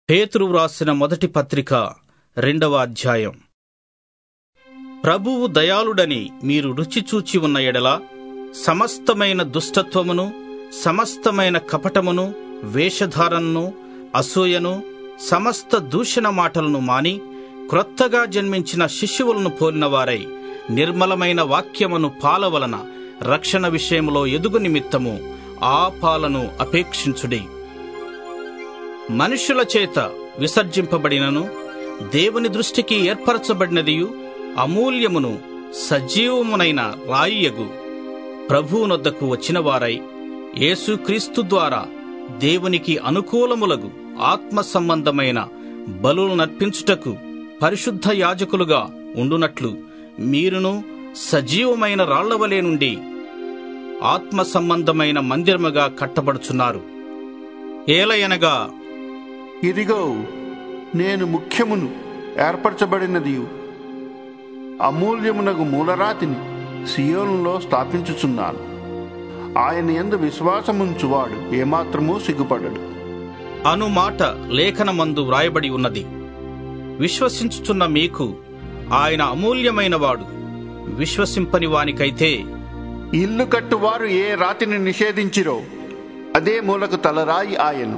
పేతురు వ్రాసిన మొదటి పత్రిక రెండవ అధ్యాయం ప్రభువు దయాళుడని మీరు రుచి చూచి ఉన్న ఎడల సమస్తమైన దుష్టత్వమును సమస్తమైన కపటమును వేషధారణను అసూయను సమస్త దూషణ మాటలను మాని క్రొత్తగా జన్మించిన శిశువులను పోలినవారై నిర్మలమైన వాక్యమును పాల వలన రక్షణ విషయంలో ఎదుగు నిమిత్తము ఆ పాలను అపేక్షించుడి మనుషుల చేత విసర్జింపబడినను దేవుని దృష్టికి ఏర్పరచబడినదియు అమూల్యమును సజీవమునైన రాయియగు ప్రభువునొద్దకు వచ్చిన వారై యేసుక్రీస్తు ద్వారా దేవునికి అనుకూలములగు ఆత్మ సంబంధమైన బలులు నర్పించుటకు పరిశుద్ధ యాజకులుగా ఉండునట్లు మీరును సజీవమైన రాళ్లవలే నుండి ఆత్మ సంబంధమైన మందిరముగా కట్టబడుచున్నారు ఏలయనగా ఇదిగో నేను ముఖ్యమును ఏర్పరచబడినది అమూల్యమునగు మూలరాతిని సియోనులో స్థాపించుచున్నాను ఆయన ఎందు విశ్వాసముంచువాడు ఏమాత్రమూ సిగ్గుపడడు అను మాట లేఖనమందు వ్రాయబడి ఉన్నది విశ్వసించుచున్న మీకు ఆయన అమూల్యమైన వాడు విశ్వసింపని వానికైతే ఇల్లు కట్టువారు ఏ రాతిని నిషేధించిరో అదే మూలకు తలరాయి ఆయను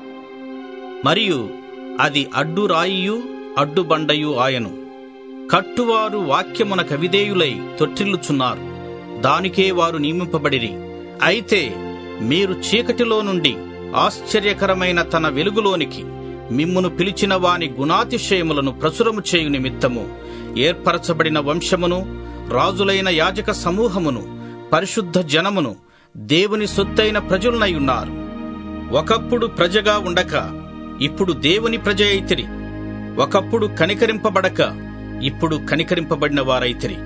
మరియు అది అడ్డు రాయియు అడ్డు బండయు ఆయను కట్టువారు వాక్యమున కవిదేయులై తొట్టిల్లుచున్నారు దానికే వారు నియమింపబడిరి అయితే మీరు చీకటిలో నుండి ఆశ్చర్యకరమైన తన వెలుగులోనికి మిమ్మును పిలిచిన వాని గుణాతిశయములను ప్రచురము చేయు నిమిత్తము ఏర్పరచబడిన వంశమును రాజులైన యాజక సమూహమును పరిశుద్ధ జనమును దేవుని సొత్తైన ప్రజలునై ఉన్నారు ఒకప్పుడు ప్రజగా ఉండక ఇప్పుడు దేవుని ప్రజ అయితిరి ఒకప్పుడు కనికరింపబడక ఇప్పుడు కనికరింపబడిన వారైతిరి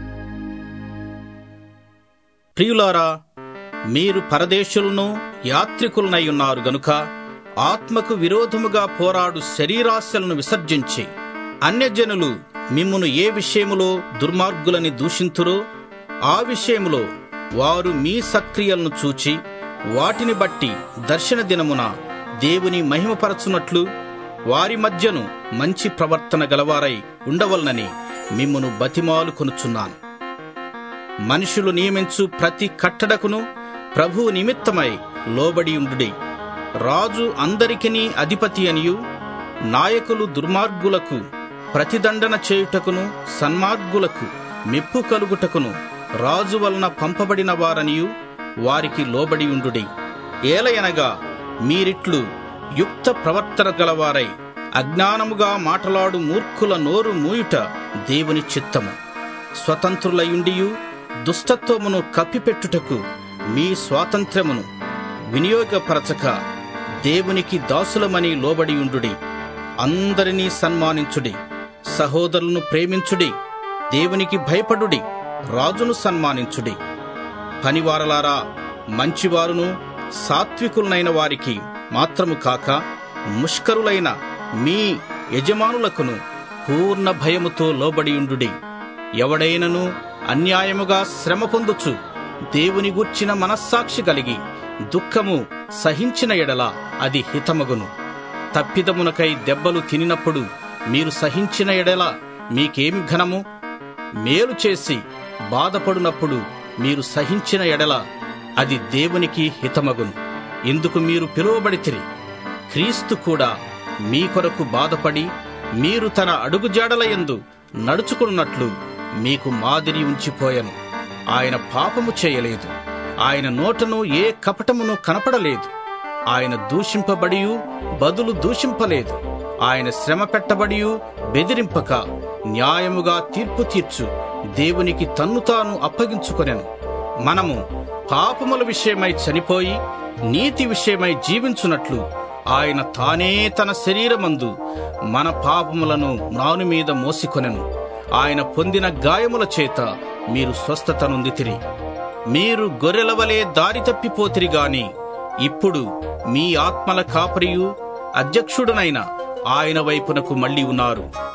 ప్రియులారా మీరు పరదేశులను యాత్రికులనై ఉన్నారు గనుక ఆత్మకు విరోధముగా పోరాడు శరీరాశలను విసర్జించి అన్యజనులు మిమ్మును ఏ విషయములో దుర్మార్గులని దూషింతురో ఆ విషయములో వారు మీ సక్రియలను చూచి వాటిని బట్టి దర్శన దినమున దేవుని మహిమపరచునట్లు వారి మధ్యను మంచి ప్రవర్తన గలవారై ఉండవలనని మిమ్మును బతిమాలు కొనుచున్నాను మనుషులు నియమించు ప్రతి కట్టడకును ప్రభువు నిమిత్తమై లోబడియుండుడి రాజు అందరికినీ అధిపతి అనియు నాయకులు దుర్మార్గులకు ప్రతిదండన చేయుటకును సన్మార్గులకు మెప్పు కలుగుటకును రాజు వలన పంపబడిన వారనియు వారికి లోబడియుండుడి ఏలయనగా మీరిట్లు యుక్త ప్రవర్తన గలవారై అజ్ఞానముగా మాటలాడు మూర్ఖుల నోరు మూయుట దేవుని చిత్తము స్వతంత్రులయుండియు దుష్టత్వమును కప్పిపెట్టుటకు మీ స్వాతంత్ర్యమును వినియోగపరచక దేవునికి దాసులమని లోబడియుండుడి అందరినీ సన్మానించుడి సహోదరులను ప్రేమించుడి దేవునికి భయపడుడి రాజును సన్మానించుడి పనివారలారా మంచివారును సాత్వికులనైన వారికి మాత్రము కాక ముష్కరులైన మీ యజమానులకును పూర్ణ భయముతో లోబడియుండుడి ఎవడైనను అన్యాయముగా శ్రమ పొందుచు దేవుని గూర్చిన మనస్సాక్షి కలిగి దుఃఖము సహించిన ఎడల అది హితమగును తప్పిదమునకై దెబ్బలు తినినప్పుడు మీరు సహించిన ఎడల మీకేమి ఘనము మేలు చేసి బాధపడునప్పుడు మీరు సహించిన ఎడల అది దేవునికి హితమగును ఇందుకు మీరు పిలువబడితిరి క్రీస్తు కూడా మీ కొరకు బాధపడి మీరు తన అడుగుజాడలయందు నడుచుకున్నట్లు మీకు మాదిరి ఉంచిపోయను ఆయన పాపము చేయలేదు ఆయన నోటను ఏ కపటమును కనపడలేదు ఆయన దూషింపబడియు బదులు దూషింపలేదు ఆయన శ్రమ పెట్టబడియు బెదిరింపక న్యాయముగా తీర్పు తీర్చు దేవునికి తన్ను తాను అప్పగించుకొనెను మనము పాపముల విషయమై చనిపోయి నీతి విషయమై జీవించున్నట్లు ఆయన తానే తన శరీరమందు మన పాపములను నాను మీద మోసికొనెను ఆయన పొందిన గాయముల చేత మీరు స్వస్థత నొందితిరి మీరు గొర్రెలవలే దారి తప్పిపోతిరి గాని ఇప్పుడు మీ ఆత్మల కాపరియు అధ్యక్షుడునైన ఆయన వైపునకు మళ్ళీ ఉన్నారు